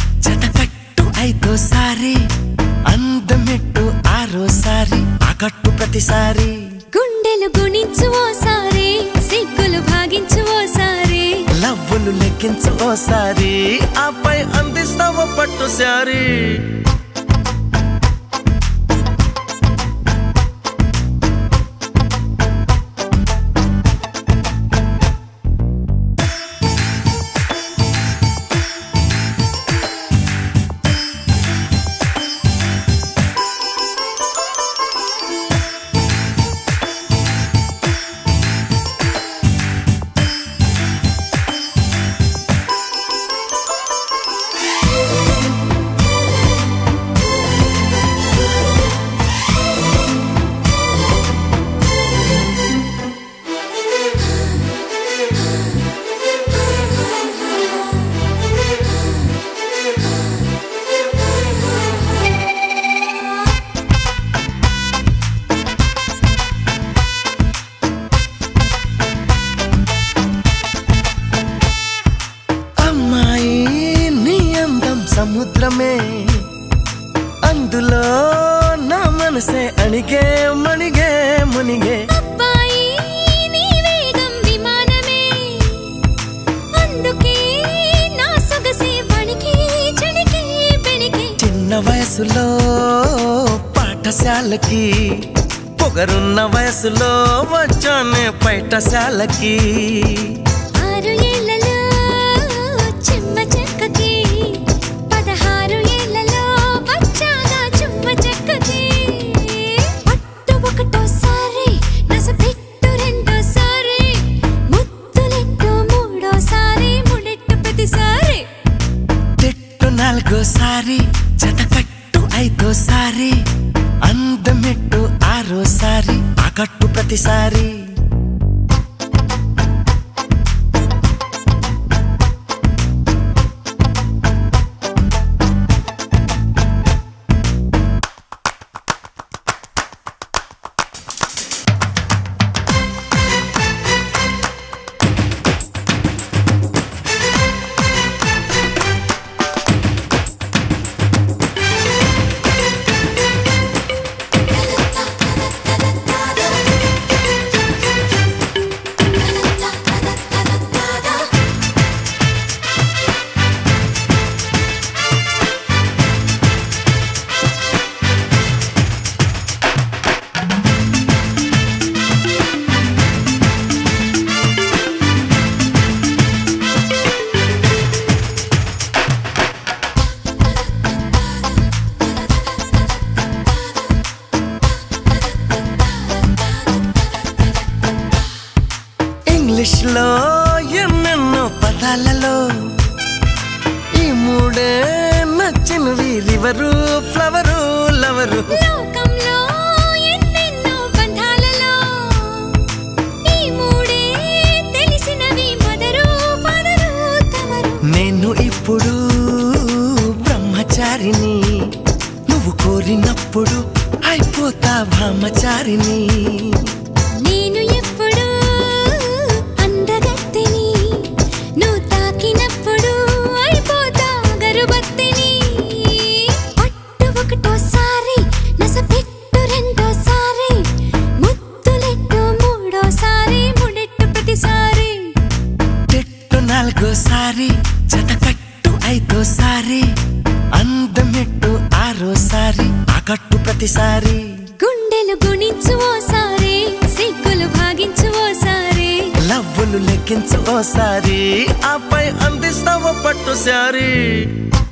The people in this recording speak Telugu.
జతకట్టు ఐదోసారి అందమెట్టు ఆరోసారి ఆకట్టు ప్రతిసారి గుండెలు గుణించు ఓసారి సిగ్గులు భాగించు ఓసారి లవ్వులు లెక్కించు ఓసారి ఆపై అందిస్తావు పట్టు సారి అమ్మాయి నీ అందం సముద్రమే అందులో నా మనసే అణిగే మణిగే మునిగే అబ్బాయి నీ వేగం విమానమే అందుకే నా సొగసే వణికి చణికి బెణికి చిన్న వయసులో పాఠశాలకి పొగరున్న వయసులో వచ్చానే పైటశాలకి ఆరు ఏళ్లలో చిమ్మ చెక్కకి పదహారు ఏళ్లలో వచ్చాగా చుమ్మ చెక్కకి పట్టు ఒకటోసారి నస పెట్టు రెండోసారి ముద్దులెట్టు మూడోసారి ముడెట్టు ప్రతిసారి తిట్టు నాలుగోసారి జతకట్టు ఐదోసారి అందమెట్టు ఆరోసారి ఆకట్టు ప్రతిసారి ఇంగ్లీష్ లో ఎన్నెన్నో పదాలలో ఈ మూడే నచ్చినవి రివరు ఫ్లవరు లవరు లోకంలో ఎన్నెన్నో బంధాలలో ఈ మూడే తెలిసినవి మదరు ఫాదరు తమరు నేను ఇప్పుడు బ్రహ్మచారిని నువ్వు కోరినప్పుడు అయిపోతా బ్రహ్మచారిని నేను ఎప్పుడు అందగత్తిని నువ్వు తాకినప్పుడు అయిపోతా గరుబత్తిని పట్టు ఒకటోసారి నస పెట్టు రెండోసారి ముద్దులెట్టు మూడోసారి ముడెట్టు ప్రతిసారి తిట్టు నాలుగోసారి జతకట్టు ఐదోసారి అందమెట్టు ఆరోసారి ఆకట్టు ప్రతిసారి గుండెలు గుణించు ఓసారి సిగ్గులు భాగించు ఓసారి లవ్వులు లెక్కించు ఓసారి ఆపై అందిస్తావు పట్టు సారి